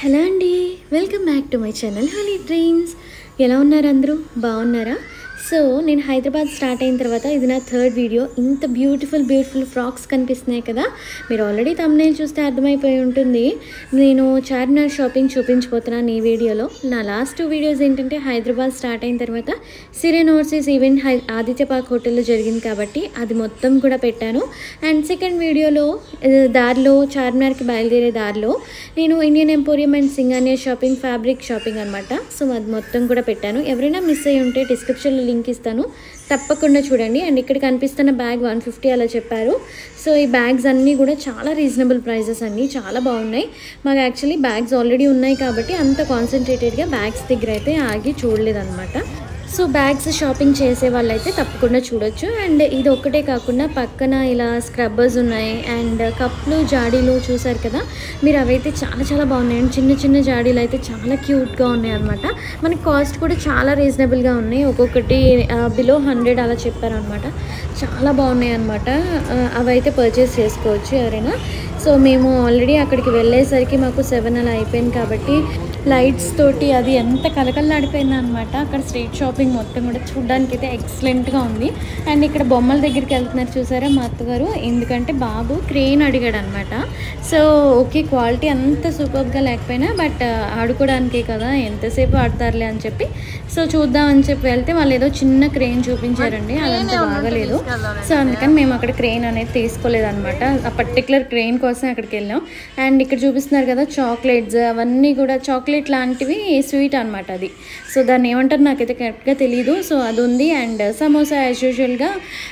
hello అండి welcome back to my channel honey dreams ఎలా ఉన్నారు అందరూ బాగున్నారా సో నేను హైదరాబాద్ స్టార్ట్ అయిన తర్వాత ఇది నా థర్డ్ వీడియో ఇంత బ్యూటిఫుల్ బ్యూటిఫుల్ ఫ్రాక్స్ కనిపిస్తున్నాయి కదా మీరు ఆల్రెడీ తమ్నేల్ చూస్తే అర్థమైపోయి ఉంటుంది నేను చార్మినార్ షాపింగ్ చూపించబోతున్నాను ఈ వీడియోలో నా లాస్ట్ టూ వీడియోస్ ఏంటంటే హైదరాబాద్ స్టార్ట్ అయిన తర్వాత సిరియన్ ఓవర్సీస్ ఈవెంట్ హై ఆదిత్య పార్క్ హోటల్లో జరిగింది కాబట్టి అది మొత్తం కూడా పెట్టాను అండ్ సెకండ్ వీడియోలో ఆ, దారిలో చార్మినార్కి బయలుదేరే దారిలో నేను Indian emporium and Singhania shopping fabric shopping అనమాట సో అది మొత్తం కూడా పెట్టాను ఎవరైనా మిస్ అయ్యి ఉంటే డిస్క్రిప్షన్లో లింక్ ఇస్తాను తప్పకుండా చూడండి అండ్ ఇక్కడ కనిపిస్తున్న బ్యాగ్ వన్ ఫిఫ్టీ అలా చెప్పారు సో ఈ బ్యాగ్స్ అన్నీ కూడా చాలా రీజనబుల్ ప్రైజెస్ అన్నీ చాలా బాగున్నాయి మాకు యాక్చువల్లీ బ్యాగ్స్ ఆల్రెడీ ఉన్నాయి కాబట్టి అంత కాన్సన్ట్రేటెడ్గా బ్యాగ్స్ దగ్గర అయితే ఆగి చూడలేదన్నమాట సో బ్యాగ్స్ షాపింగ్ చేసే వాళ్ళైతే తప్పకుండా చూడొచ్చు అండ్ ఇది ఒక్కటే కాకుండా పక్కన ఇలా స్క్రబ్బర్స్ ఉన్నాయి అండ్ కప్లు జాడీలు చూసారు కదా మీరు అవైతే చాలా చాలా బాగున్నాయి అండ్ చిన్న చిన్న జాడీలు అయితే చాలా క్యూట్గా ఉన్నాయి అనమాట మనకి కాస్ట్ కూడా చాలా రీజనబుల్గా ఉన్నాయి ఒక్కొక్కటి బిలో హండ్రెడ్ అలా చెప్పారనమాట చాలా బాగున్నాయి అనమాట అవైతే పర్చేస్ చేసుకోవచ్చు ఎవరైనా సో మేము ఆల్రెడీ అక్కడికి వెళ్ళేసరికి మాకు సెవెన్ అలా అయిపోయింది కాబట్టి లైట్స్ తోటి అది ఎంత కలకల్లాడిపోయింది అనమాట అక్కడ స్ట్రీట్ షాపింగ్ మొత్తం కూడా చూడడానికి అయితే ఎక్సలెంట్గా ఉంది అండ్ ఇక్కడ బొమ్మల దగ్గరికి వెళ్తున్నారు చూసారా మా అత్తగారు ఎందుకంటే బాబు క్రెయిన్ అడిగాడు అనమాట సో ఓకే క్వాలిటీ అంత సూపర్గా లేకపోయినా బట్ ఆడుకోవడానికే కదా ఎంతసేపు ఆడతారులే అని చెప్పి సో చూద్దాం అని చెప్పి వెళ్తే వాళ్ళు ఏదో చిన్న క్రెయిన్ చూపించారండి అదంతా బాగలేదు సో అందుకని మేము అక్కడ క్రెయిన్ అనేది తీసుకోలేదన్నమాట ఆ పర్టికులర్ క్రెయిన్ కోసం అక్కడికి వెళ్ళాం అండ్ ఇక్కడ చూపిస్తున్నారు కదా చాక్లెట్స్ అవన్నీ కూడా చాక్లెట్ లాంటివి స్వీట్ అనమాట అది సో దాన్ని ఏమంటారు నాకైతే కరెక్ట్గా తెలియదు సో అది ఉంది అండ్ సమోసా యాజ్ యూజువల్గా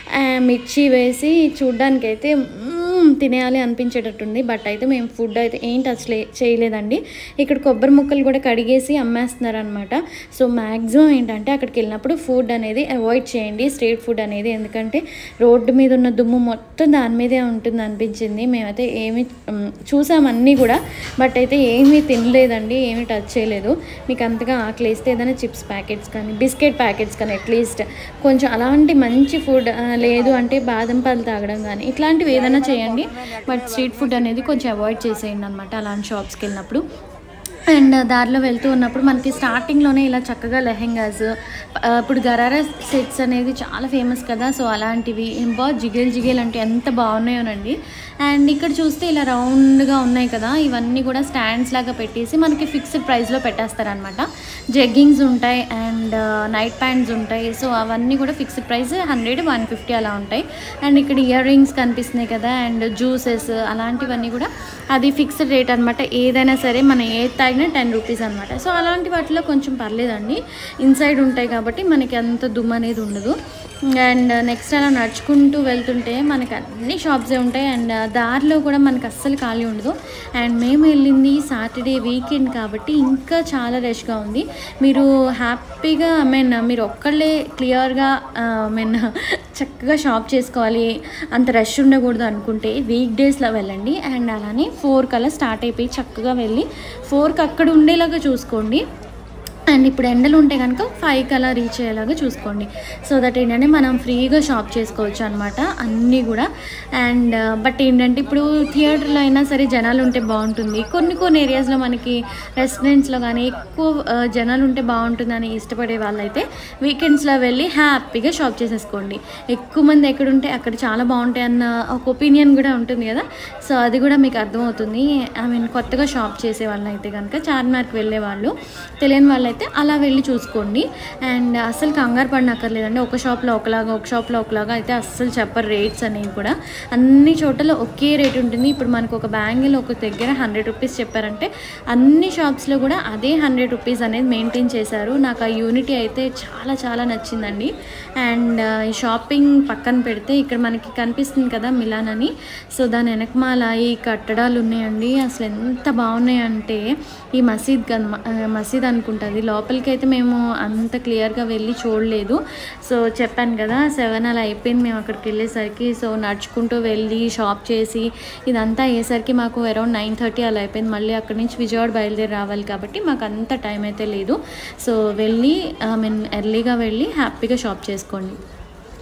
మిర్చి వేసి చూడ్డానికి అయితే మ్మ్, తినేయాలి అనిపించేటట్టుంది బట్ అయితే మేము ఫుడ్ అయితే ఏం టచ్ లే చేయలేదండి ఇక్కడ కొబ్బరి ముక్కలు కూడా కడిగేసి అమ్మేస్తున్నారు అనమాట సో మ్యాక్సిమం ఏంటంటే అక్కడికి వెళ్ళినప్పుడు ఫుడ్ అనేది అవాయిడ్ చేయండి స్ట్రీట్ ఫుడ్ అనేది ఎందుకంటే రోడ్డు మీద ఉన్న దుమ్ము మొత్తం దాని మీదే ఉంటుంది అనిపించింది మేమైతే ఏమి మ్, చూసాం అన్నీ కూడా బట్ అయితే ఏమీ తినలేదండి ఏమీ టచ్ చేయలేదు మీకు అంతగా ఆకలి వేస్తే ఏదైనా చిప్స్ ప్యాకెట్స్ కానీ బిస్కెట్ ప్యాకెట్స్ కానీ అట్లీస్ట్ కొంచెం అలాంటి మంచి ఫుడ్ లేదు అంటే బాదం పాలు తాగడం కానీ ఇట్లాంటివి ఏదైనా చేయండి బట్ స్ట్రీట్ ఫుడ్ అనేది కొంచెం అవాయిడ్ చేసేయండి అనమాట అలాంటి షాప్స్కి వెళ్ళినప్పుడు అండ్ దారిలో వెళ్తూ ఉన్నప్పుడు మనకి స్టార్టింగ్లోనే ఇలా చక్కగా లెహెంగాస్ ఇప్పుడు గరారా సెట్స్ అనేది చాలా ఫేమస్ కదా సో అలాంటివి బా జిగేల్ జిగేల్ అంటే ఎంత బాగున్నాయోనండి అండ్ ఇక్కడ చూస్తే ఇలా రౌండ్గా ఉన్నాయి కదా ఇవన్నీ కూడా స్టాండ్స్ లాగా పెట్టేసి మనకి ఫిక్స్డ్ ప్రైస్లో పెట్టేస్తారనమాట జెగ్గింగ్స్ ఉంటాయి అండ్ నైట్ ప్యాంట్స్ ఉంటాయి సో అవన్నీ కూడా fixed price hundred one fifty అలా ఉంటాయి అండ్ ఇక్కడ ఇయర్ రింగ్స్ కనిపిస్తున్నాయి కదా అండ్ జ్యూసెస్ అలాంటివన్నీ కూడా అది ఫిక్స్డ్ రేట్ అనమాట ఏదైనా సరే మనం ఏది తాగినా టెన్ రూపీస్ అనమాట సో అలాంటి వాటిలో కొంచెం పర్లేదండి ఇన్సైడ్ ఉంటాయి కాబట్టి మనకి అంత దుమ్ము అనేది ఉండదు అండ్ నెక్స్ట్ అలా నడుచుకుంటూ వెళ్తుంటే మనకి అన్ని షాప్సే ఉంటాయి అండ్ దారిలో కూడా మనకి అస్సలు ఖాళీ ఉండదు అండ్ మేము వెళ్ళింది సాటర్డే వీకెండ్ కాబట్టి ఇంకా చాలా రష్గా ఉంది మీరు హ్యాపీగా ఐ మీన్ మీరు ఒక్కళ్ళే క్లియర్గా ఐ మీన్ చక్కగా షాప్ చేసుకోవాలి అంత రష్ ఉండకూడదు అనుకుంటే వీక్ డేస్లో వెళ్ళండి అండ్ అలానే ఫోర్ కల్లా స్టార్ట్ అయిపోయి చక్కగా వెళ్ళి ఫోర్కి అక్కడ ఉండేలాగా చూసుకోండి అండ్ ఇప్పుడు ఎండలు ఉంటే కనుక ఫైవ్కి అలా రీచ్ అయ్యేలాగా చూసుకోండి సో దట్ ఏంటంటే మనం ఫ్రీగా షాప్ చేసుకోవచ్చు అనమాట అన్నీ కూడా అండ్ బట్ ఏంటంటే ఇప్పుడు థియేటర్లో అయినా సరే జనాలు ఉంటే బాగుంటుంది కొన్ని కొన్ని ఏరియాస్లో మనకి రెస్టారెంట్స్లో కానీ ఎక్కువ ఆ, జనాలు ఉంటే బాగుంటుందని ఇష్టపడే వాళ్ళైతే వీకెండ్స్లో వెళ్ళి హ్యాపీగా షాప్ చేసేసుకోండి ఎక్కువ మంది ఎక్కడుంటే అక్కడ చాలా బాగుంటాయి అన్న ఒక ఒపీనియన్ కూడా ఉంటుంది కదా సో అది కూడా మీకు అర్థమవుతుంది ఐ మీన్ కొత్తగా షాప్ చేసే వాళ్ళు అయితే కనుక చార్మినార్కి వెళ్ళే వాళ్ళు తెలియని వాళ్ళైతే అలా వెళ్ళి చూసుకోండి అండ్ అస్సలు కంగారు పడినక్కర్లేదండి ఒక షాప్లో ఒకలాగా ఒక షాప్లో ఒకలాగా అయితే అస్సలు చెప్పరు రేట్స్ అనేవి కూడా అన్ని చోట్ల ఒకే రేట్ ఉంటుంది ఇప్పుడు మనకు ఒక బ్యాంగిల్ ఒక దగ్గర హండ్రెడ్ రూపీస్ చెప్పారంటే అన్ని షాప్స్లో కూడా అదే హండ్రెడ్ రూపీస్ అనేది మెయింటైన్ చేశారు నాకు ఆ యూనిటీ అయితే చాలా చాలా నచ్చిందండి అండ్ ఈ షాపింగ్ పక్కన పెడితే ఇక్కడ మనకి కనిపిస్తుంది కదా మిలాన్ అని సో దాని వెనకమాల ఈ కట్టడాలు ఉన్నాయండి అసలు ఎంత బాగున్నాయంటే ఈ మసీద్ కన్- ఆ, మసీద్ అనుకుంటుంది లోపలికి అయితే మేము అంత క్లియర్గా వెళ్ళి చూడలేదు సో చెప్పాను కదా సెవెన్ అలా అయిపోయింది మేము అక్కడికి వెళ్ళేసరికి సో నడుచుకుంటూ వెళ్ళి షాప్ చేసి ఇదంతా అయ్యేసరికి మాకు అరౌండ్ నైన్ థర్టీ అలా అయిపోయింది మళ్ళీ అక్కడి నుంచి విజయవాడ బయలుదేరి రావాలి కాబట్టి మాకు అంత టైం అయితే లేదు సో వెళ్ళి ఐ మీన్ ఎర్లీగా వెళ్ళి హ్యాపీగా షాప్ చేసుకోండి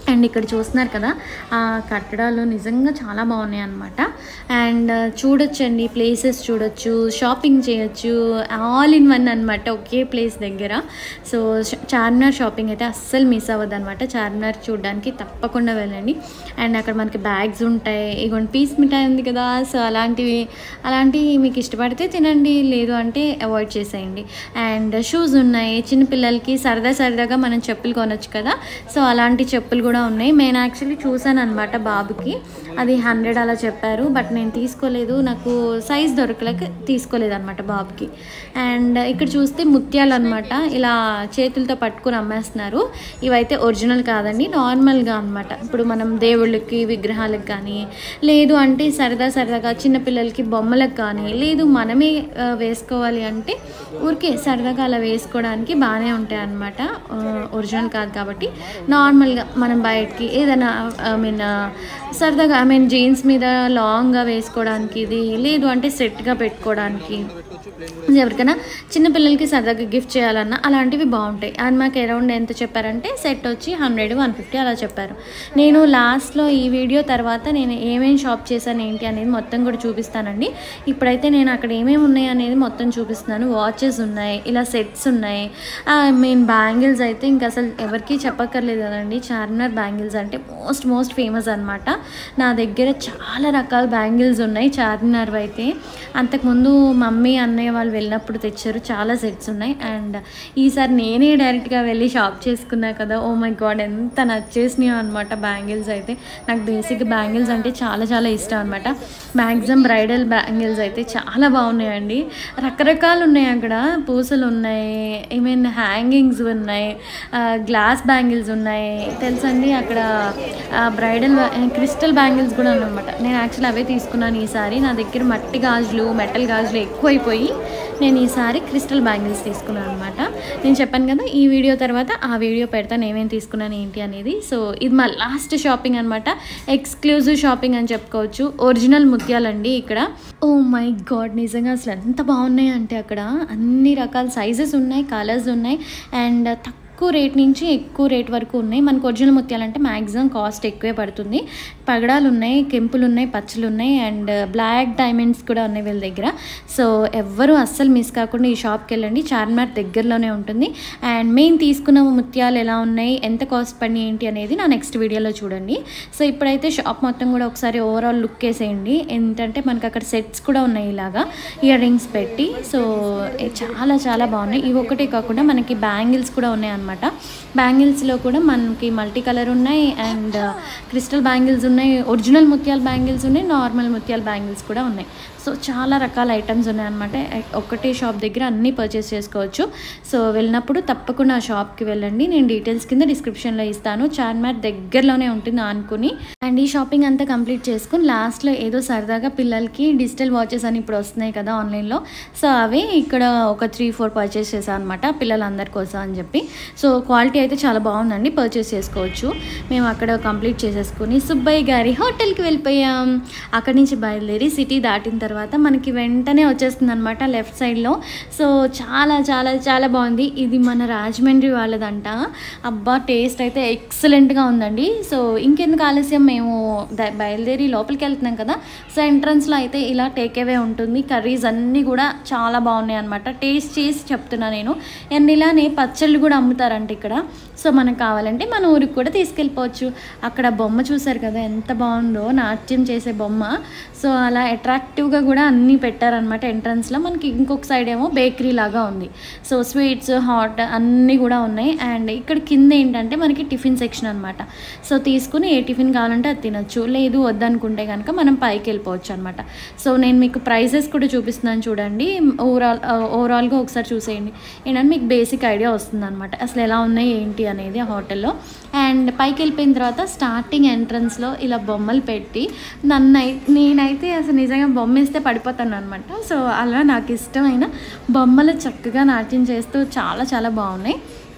అండ్ ఇక్కడ చూస్తున్నారు కదా ఆ కట్టడాలు నిజంగా చాలా బాగున్నాయి అనమాట అండ్ చూడొచ్చండి ప్లేసెస్ చూడొచ్చు షాపింగ్ చేయొచ్చు ఆల్ ఇన్ వన్ అనమాట ఒకే ప్లేస్ దగ్గర సో ష- చార్మినార్ షాపింగ్ అయితే అస్సలు మిస్ అవ్వదు అనమాట చార్మినార్ చూడడానికి తప్పకుండా వెళ్ళండి అండ్ అక్కడ మనకి బ్యాగ్స్ ఉంటాయి ఇగోండి పీస్ మిఠాయి ఉంది కదా సో అలాంటివి అలాంటివి మీకు ఇష్టపడితే తినండి లేదు అంటే అవాయిడ్ చేసేయండి అండ్ షూస్ ఉన్నాయి చిన్నపిల్లలకి సరదా సరదాగా మనం చెప్పులు కొనొచ్చు కదా సో అలాంటి చెప్పులు కూడా ఉన్నాయి నేను యాక్చువల్లీ చూసాను అనమాట బాబుకి అది హండ్రెడ్ అలా చెప్పారు బట్ నేను తీసుకోలేదు నాకు సైజ్ దొరకలేక తీసుకోలేదు అనమాట బాబుకి అండ్ ఇక్కడ చూస్తే ముత్యాలు అనమాట ఇలా చేతులతో పట్టుకుని అమ్మేస్తున్నారు ఇవైతే ఒరిజినల్ కాదండి నార్మల్గా అనమాట ఇప్పుడు మనం దేవుళ్ళకి విగ్రహాలకు కానీ లేదు అంటే సరదా సరదాగా చిన్నపిల్లలకి బొమ్మలకు కానీ లేదు మనమే ఆ, వేసుకోవాలి అంటే ఊరికే సరదాగా అలా వేసుకోవడానికి బాగానే ఉంటాయి అన్నమాట ఒరిజినల్ కాదు కాబట్టి నార్మల్గా మనం బయటికి ఏదైనా ఐ మీన్ సరదాగా ఐ మీన్ జీన్స్ మీద లాంగ్గా వేసుకోవడానికి ఇది లేదు అంటే సెట్గా పెట్టుకోవడానికి ఎవరికైనా చిన్నపిల్లలకి సరదాగా గిఫ్ట్ చేయాలన్నా అలాంటివి బాగుంటాయి అండ్ మాకు అరౌండ్ ఎంత చెప్పారంటే సెట్ వచ్చి హండ్రెడ్ వన్ ఫిఫ్టీ అలా చెప్పారు నేను లాస్ట్లో ఈ వీడియో తర్వాత నేను ఏమేమి షాప్ చేశాను ఏంటి అనేది మొత్తం కూడా చూపిస్తానండి ఇప్పుడైతే నేను అక్కడ ఏమేమి ఉన్నాయి అనేది మొత్తం చూపిస్తున్నాను వాచెస్ ఉన్నాయి ఇలా సెట్స్ ఉన్నాయి ఐ మీన్ బ్యాంగిల్స్ అయితే ఇంకా అసలు ఎవరికి చెప్పక్కర్లేదు కదండి చార్మినార్ బ్యాంగిల్స్ అంటే మోస్ట్ మోస్ట్ ఫేమస్ అనమాట నా దగ్గర చాలా రకాల బ్యాంగిల్స్ ఉన్నాయి చార్మినార్ అయితే అంతకుముందు మమ్మీ అన్నయ్య వాళ్ళు వెళ్ళినప్పుడు తెచ్చారు చాలా సెట్స్ ఉన్నాయి అండ్ ఈసారి నేనే డైరెక్ట్గా వెళ్ళి షాప్ చేసుకున్నా కదా ఓ మై గాడ్ ఎంత నచ్చేసినాయో అనమాట బ్యాంగిల్స్ అయితే నాకు బేసిక్ బ్యాంగిల్స్ అంటే చాలా చాలా ఇష్టం అనమాట మ్యాక్సిమం బ్రైడల్ బ్యాంగిల్స్ అయితే చాలా బాగున్నాయండి రకరకాలు ఉన్నాయి అక్కడ పూసలు ఉన్నాయి ఐ మీన్ హ్యాంగింగ్స్ ఉన్నాయి గ్లాస్ బ్యాంగిల్స్ ఉన్నాయి తెలుసండి అక్కడ బ్రైడల్ క్రిస్టల్ బ్యాంగిల్స్ కూడా ఉన్నాయన్నమాట నేను యాక్చువల్లీ అవే తీసుకున్నాను ఈసారి నా దగ్గర మట్టి గాజులు మెటల్ గాజులు ఎక్కువైపోయి నేను ఈసారి క్రిస్టల్ బ్యాంగిల్స్ తీసుకున్నాను అనమాట నేను చెప్పాను కదా ఈ వీడియో తర్వాత ఆ వీడియో పెడతాను ఏమేమి తీసుకున్నాను ఏంటి అనేది సో ఇది మా లాస్ట్ షాపింగ్ అనమాట ఎక్స్క్లూజివ్ షాపింగ్ అని చెప్పుకోవచ్చు ఒరిజినల్ ముత్యాలండి ఇక్కడ ఓ మై గాడ్ నిజంగా అసలు ఎంత బాగున్నాయి అంటే అక్కడ అన్ని రకాల సైజెస్ ఉన్నాయి కలర్స్ ఉన్నాయి అండ్ తక్కువ రేట్ నుంచి ఎక్కువ రేట్ వరకు ఉన్నాయి మనకు ఒరిజినల్ ముత్యాలంటే మ్యాక్సిమం కాస్ట్ ఎక్కువే పడుతుంది పగడాలు ఉన్నాయి కెంపులు ఉన్నాయి పచ్చలు ఉన్నాయి అండ్ బ్లాక్ డైమండ్స్ కూడా ఉన్నాయి వీళ్ళ దగ్గర సో ఎవ్వరూ అస్సలు మిస్ కాకుండా ఈ షాప్కి వెళ్ళండి చార్మినార్ దగ్గరలోనే ఉంటుంది అండ్ మేము తీసుకున్న ముత్యాలు ఎలా ఉన్నాయి ఎంత కాస్ట్ పడి ఏంటి అనేది నా నెక్స్ట్ వీడియోలో చూడండి సో ఇప్పుడైతే షాప్ మొత్తం కూడా ఒకసారి ఓవరాల్ లుక్ వేసేయండి ఏంటంటే మనకి అక్కడ సెట్స్ కూడా ఉన్నాయి ఇలాగా ఇయర్ రింగ్స్ పెట్టి సో ఏ- చాలా చాలా బాగున్నాయి ఇవి ఒకటే కాకుండా మనకి బ్యాంగిల్స్ కూడా ఉన్నాయి అనమాట బ్యాంగిల్స్లో కూడా మనకి మల్టీ కలర్ ఉన్నాయి అండ్ క్రిస్టల్ బ్యాంగిల్స్ ఉన్నాయి ఒరిజినల్ ముత్యాల బ్యాంగిల్స్ ఉన్నాయి నార్మల్ ముత్యాల బ్యాంగిల్స్ కూడా ఉన్నాయి సో చాలా రకాల ఐటమ్స్ ఉన్నాయన్నమాట ఒకటే షాప్ దగ్గర అన్నీ పర్చేస్ చేసుకోవచ్చు సో వెళ్ళినప్పుడు తప్పకుండా ఆ షాప్కి వెళ్ళండి నేను డీటెయిల్స్ కింద డిస్క్రిప్షన్లో ఇస్తాను చార్మార్ దగ్గరలోనే ఉంటుంది అనుకుని అండ్ ఈ షాపింగ్ అంతా కంప్లీట్ చేసుకుని లాస్ట్లో ఏదో సరదాగా పిల్లలకి డిజిటల్ వాచెస్ అని ఇప్పుడు వస్తున్నాయి కదా ఆన్లైన్లో సో అవి ఇక్కడ ఒక త్రీ ఫోర్ పర్చేస్ చేశాను అనమాట పిల్లలందరి కోసం అని చెప్పి సో క్వాలిటీ అయితే చాలా బాగుందండి పర్చేస్ చేసుకోవచ్చు మేము అక్కడ కంప్లీట్ చేసేసుకుని సుబ్బయ్య గారి హోటల్కి వెళ్ళిపోయాం అక్కడి నుంచి బయలుదేరి సిటీ దాటిన తర్వాత మనకి వెంటనే వచ్చేస్తుంది అనమాట లెఫ్ట్ సైడ్లో సో చాలా చాలా చాలా బాగుంది ఇది మన రాజమండ్రి వాళ్ళదంట అబ్బా టేస్ట్ అయితే ఎక్సలెంట్గా ఉందండి సో ఇంకెందుకు ఆలస్యం మేము ద- బయలుదేరి లోపలికి వెళ్తున్నాం కదా సో ఎంట్రన్స్లో అయితే ఇలా టేక్ అవే ఉంటుంది కర్రీస్ అన్నీ కూడా చాలా బాగున్నాయి అనమాట టేస్ట్ చేసి చెప్తున్నా నేను అండ్ ఇలానే పచ్చళ్ళు కూడా అమ్ముతారంట ఇక్కడ సో మనకు కావాలంటే మన ఊరికి కూడా తీసుకెళ్ళిపోవచ్చు అక్కడ బొమ్మ చూసారు కదా ఎంత బాగుందో నాట్యం చేసే బొమ్మ సో అలా అట్రాక్టివ్గా కూడా అన్నీ పెట్టారనమాట ఎంట్రన్స్లో మనకి ఇంకొక సైడ్ ఏమో బేకరీ లాగా ఉంది సో స్వీట్స్ హాట్ అన్నీ కూడా ఉన్నాయి అండ్ ఇక్కడ కింద ఏంటంటే మనకి టిఫిన్ సెక్షన్ అనమాట సో తీసుకుని ఏ టిఫిన్ కావాలంటే అది తినొచ్చు లేదు వద్దనుకుంటే కనుక మనం పైకి వెళ్ళిపోవచ్చు అనమాట సో నేను మీకు ప్రైజెస్ కూడా చూపిస్తున్నాను చూడండి ఓవరాల్ ఓవరాల్గా ఒకసారి చూసేయండి ఏంటంటే మీకు బేసిక్ ఐడియా వస్తుంది అనమాట అసలు ఎలా ఉన్నాయి ఏంటి అనేది ఆ హోటల్లో అండ్ పైకి వెళ్ళిపోయిన తర్వాత స్టార్టింగ్ ఎంట్రన్స్లో ఇలా బొమ్మలు పెట్టి నన్ను అయి- నేనైతే అసలు నిజంగా బొమ్మ వేస్తే పడిపోతాను అనమాట సో అలా నాకు ఇష్టమైన బొమ్మలు చక్కగా నాట్యం చేస్తూ చాలా చాలా బాగున్నాయి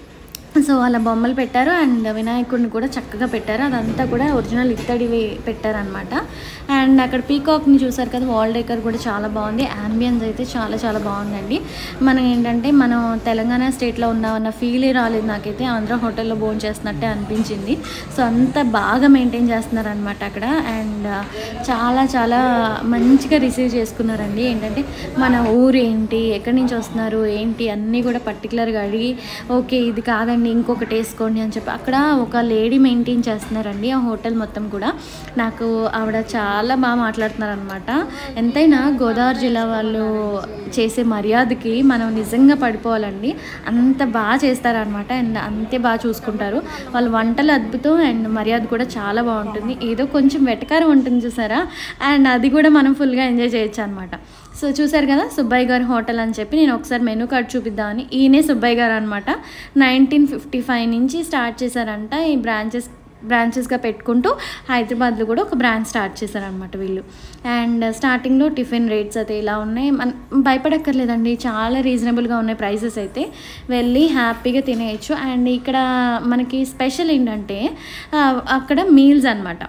సో అలా బొమ్మలు పెట్టారు అండ్ వినాయకుడిని కూడా చక్కగా పెట్టారు అదంతా కూడా ఒరిజినల్ ఇత్తడివి పెట్టారనమాట అండ్ అక్కడ పీకాక్ని చూసారు కదా వాల్ డెకర్ కూడా చాలా బాగుంది అంబియన్స్ అయితే చాలా చాలా బాగుందండి మనం ఏంటంటే మనం తెలంగాణ స్టేట్లో ఉన్నామన్న ఫీలే రాలేదు నాకైతే ఆంధ్ర హోటల్లో భోజనం చేస్తున్నట్టే అనిపించింది సో అంత బాగా మెయింటైన్ చేస్తున్నారనమాట అక్కడ అండ్ చాలా చాలా మంచిగా రిసీవ్ చేసుకున్నారండి ఏంటంటే మన ఊరు ఏంటి ఎక్కడి నుంచి వస్తున్నారు ఏంటి అన్నీ కూడా పర్టికులర్గా అడిగి ఓకే ఇది కాదండి ఇంకొకటి వేసుకోండి అని చెప్పి అక్కడ ఒక లేడీ మెయింటైన్ చేస్తున్నారండి ఆ హోటల్ మొత్తం కూడా నాకు ఆవిడ చాలా బాగా మాట్లాడుతున్నారు అనమాట ఎంతైనా గోదావరి జిల్లా వాళ్ళు చేసే మర్యాదకి మనం నిజంగా పడిపోవాలండి అంత బాగా చేస్తారనమాట అండ్ అంతే బాగా చూసుకుంటారు వాళ్ళ వంటలు అద్భుతం అండ్ మర్యాద కూడా చాలా బాగుంటుంది ఏదో కొంచెం వెటకారం ఉంటుంది చూసారా అండ్ అది కూడా మనం ఫుల్గా ఎంజాయ్ చేయొచ్చు అనమాట సో చూసారు కదా సుబ్బయ్య గారి హోటల్ అని చెప్పి నేను ఒకసారి మెనూ కార్డ్ చూపిద్దామని ఈయనే సుబ్బయ్య గారు అనమాట నైన్టీన్ ఫిఫ్టీ ఫైవ్ నుంచి స్టార్ట్ చేశారంట ఈ బ్రాంచెస్ బ్రాంచెస్గా పెట్టుకుంటూ హైదరాబాద్లో కూడా ఒక బ్రాంచ్ స్టార్ట్ చేశారనమాట వీళ్ళు అండ్ స్టార్టింగ్లో టిఫిన్ రేట్స్ అయితే ఇలా ఉన్నాయి మన భయపడక్కర్లేదండి చాలా రీజనబుల్గా ఉన్నాయి ప్రైసెస్ అయితే వెళ్ళి హ్యాపీగా తినేయచ్చు అండ్ ఇక్కడ మనకి స్పెషల్ ఏంటంటే ఆ, అక్కడ మీల్స్ అనమాట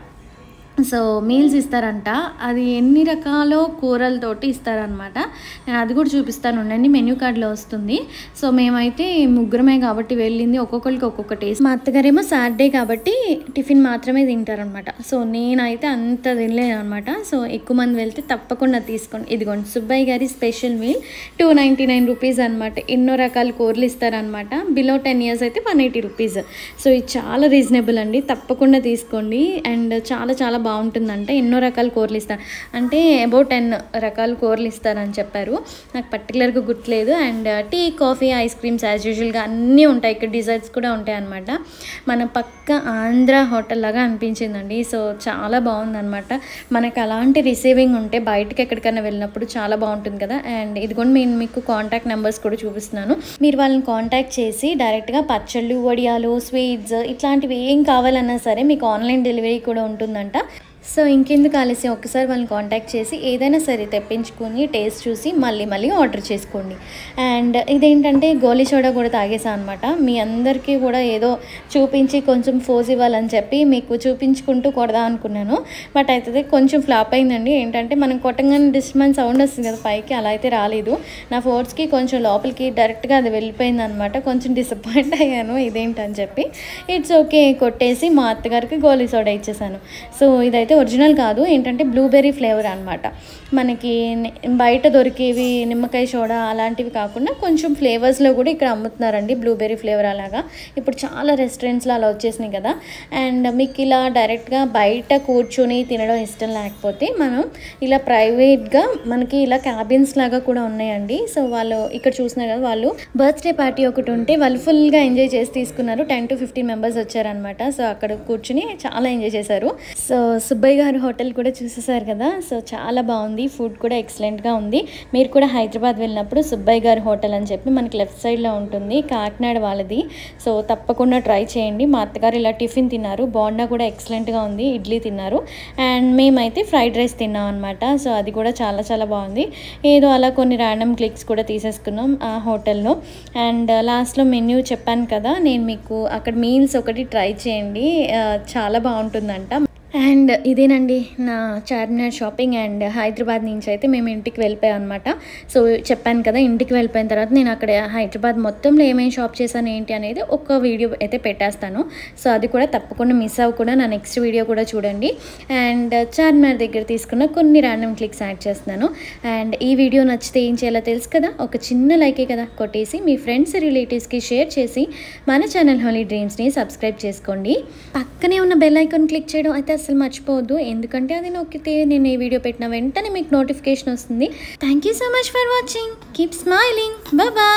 సో మీల్స్ ఇస్తారంట అది ఎన్ని రకాల కూరలతోటి ఇస్తారనమాట నేను అది కూడా చూపిస్తాను ఉండండి మెన్యూ కార్డ్లో వస్తుంది సో మేమైతే ముగ్గురమే కాబట్టి వెళ్ళింది ఒక్కొక్కరికి ఒక్కొక్క టేస్ట్ మా అత్తగారేమో సాటర్డే కాబట్టి టిఫిన్ మాత్రమే తింటారనమాట సో నేనైతే అంత తినలేను అనమాట సో ఎక్కువ మంది వెళ్తే తప్పకుండా తీసుకోండి ఇదిగోండి సుబ్బయ్య గారి special meal two ninety nine rupees అనమాట ఎన్నో రకాల కూరలు ఇస్తారనమాట బిలో టెన్ ఇయర్స్ అయితే వన్ ఎయిటీ రూపీస్ సో ఇది చాలా రీజనబుల్ అండి తప్పకుండా తీసుకోండి అండ్ చాలా చాలా బాగుంటుందంట ఎన్నో రకాల కూరలు ఇస్తారు అంటే అబౌట్ టెన్ రకాల కూరలు ఇస్తారని చెప్పారు నాకు పర్టికులర్గా గుర్తులేదు and tea coffee ice creams as యూజువల్గా అన్నీ ఉంటాయి ఇక్కడ డిజర్ట్స్ కూడా ఉంటాయి అనమాట మన పక్క ఆంధ్ర హోటల్ లాగా అనిపించిందండి సో చాలా బాగుందన్నమాట మనకు అలాంటి రిసీవింగ్ ఉంటే బయటకి ఎక్కడికైనా వెళ్ళినప్పుడు చాలా బాగుంటుంది కదా అండ్ ఇదిగోండి నేను మీకు కాంటాక్ట్ నెంబర్స్ కూడా చూపిస్తున్నాను మీరు వాళ్ళని కాంటాక్ట్ చేసి డైరెక్ట్గా పచ్చళ్ళు వడియాలు స్వీట్స్ ఇట్లాంటివి ఏం కావాలన్నా సరే మీకు ఆన్లైన్ డెలివరీ కూడా ఉంటుందంట సో ఇంకెందుకు ఆలస్యం ఒకసారి వాళ్ళని కాంటాక్ట్ చేసి ఏదైనా సరే తెప్పించుకొని టేస్ట్ చూసి మళ్ళీ మళ్ళీ ఆర్డర్ చేసుకోండి అండ్ ఇదేంటంటే గోలీ సోడా కూడా తాగేసా అనమాట మీ అందరికీ కూడా ఏదో చూపించి కొంచెం ఫోజ్ ఇవ్వాలని చెప్పి మీకు చూపించుకుంటూ కొడదాం అనుకున్నాను బట్ అయితే కొంచెం ఫ్లాప్ అయిందండి ఏంటంటే మనం కొట్టంగానే డిస్టర్బెన్స్ సౌండ్ వస్తుంది కదా పైకి అలా అయితే రాలేదు నా ఫోర్స్కి కొంచెం లోపలికి డైరెక్ట్గా అది వెళ్ళిపోయింది అనమాట కొంచెం డిసప్పాయింట్ అయ్యాను ఇదేంటని చెప్పి ఇట్స్ ఓకే కొట్టేసి మా అత్తగారికి గోలీ సోడా ఇచ్చేసాను సో ఇదైతే ఒరిజినల్ కాదు ఏంటంటే బ్లూబెర్రీ ఫ్లేవర్ అనమాట మనకి ని- బయట దొరికేవి నిమ్మకాయ సోడా అలాంటివి కాకుండా కొంచెం ఫ్లేవర్స్లో కూడా ఇక్కడ అమ్ముతున్నారండి బ్లూబెర్రీ ఫ్లేవర్ అలాగా ఇప్పుడు చాలా రెస్టారెంట్స్లో అలా వచ్చేసినాయి కదా అండ్ మీకు ఇలా డైరెక్ట్గా బయట కూర్చొని తినడం ఇష్టం లేకపోతే మనం ఇలా ప్రైవేట్గా మనకి ఇలా క్యాబిన్స్ లాగా కూడా ఉన్నాయండి సో వాళ్ళు ఇక్కడ చూస్తున్నారు కదా వాళ్ళు బర్త్డే పార్టీ ఒకటి ఉంటే వాళ్ళు ఫుల్గా ఎంజాయ్ చేసి తీసుకున్నారు టెన్ టు ఫిఫ్టీన్ మెంబర్స్ వచ్చారనమాట సో అక్కడ కూర్చుని చాలా ఎంజాయ్ చేశారు సో సుబ్బయ్య గారి హోటల్ కూడా చూసేసారు కదా సో చాలా బాగుంది ఫుడ్ కూడా ఎక్సలెంట్గా ఉంది మీరు కూడా హైదరాబాద్ వెళ్ళినప్పుడు సుబ్బయ్య గారి హోటల్ అని చెప్పి మనకి లెఫ్ట్ సైడ్లో ఉంటుంది కాకినాడ వాళ్ళది సో తప్పకుండా ట్రై చేయండి మా అత్తగారు ఇలా టిఫిన్ తిన్నారు బోండా కూడా ఎక్సలెంట్గా ఉంది ఇడ్లీ తిన్నారు అండ్ మేమైతే ఫ్రైడ్ రైస్ తిన్నాం అనమాట సో అది కూడా చాలా చాలా బాగుంది ఏదో అలా కొన్ని ర్యాండమ్ క్లిక్స్ కూడా తీసేసుకున్నాం ఆ హోటల్లో అండ్ లాస్ట్లో మెన్యూ చెప్పాను కదా నేను మీకు అక్కడ మీల్స్ ఒకటి ట్రై చేయండి ఆ, చాలా బాగుంటుందంట అండ్ ఇదేనండి నా చార్మినార్ షాపింగ్ అండ్ హైదరాబాద్ నుంచి అయితే మేము ఇంటికి వెళ్ళిపోయాం అనమాట సో చెప్పాను కదా ఇంటికి వెళ్ళిపోయిన తర్వాత నేను అక్కడ హైదరాబాద్ మొత్తంలో ఏమేమి షాప్ చేశాను ఏంటి అనేది ఒక వీడియో అయితే పెట్టేస్తాను సో అది కూడా తప్పకుండా మిస్ అవ్వకుండా నా నెక్స్ట్ వీడియో కూడా చూడండి అండ్ చార్మినార్ దగ్గర తీసుకున్న కొన్ని ర్యాండమ్ క్లిక్స్ యాడ్ చేస్తున్నాను అండ్ ఈ వీడియో నచ్చితే ఏం చేయాలో తెలుసు కదా ఒక చిన్న లైకే కదా కొట్టేసి మీ ఫ్రెండ్స్ రిలేటివ్స్కి షేర్ చేసి మన ఛానల్ హోలీ డ్రీమ్స్ని సబ్స్క్రైబ్ చేసుకోండి పక్కనే ఉన్న బెల్ ఐకాన్ క్లిక్ చేయడం అయితే అసలు మర్చిపోవద్దు ఎందుకంటే అది నొక్కితే నేను ఈ వీడియో పెట్టిన వెంటనే మీకు నోటిఫికేషన్ వస్తుంది thank you so much for watching keep smiling bye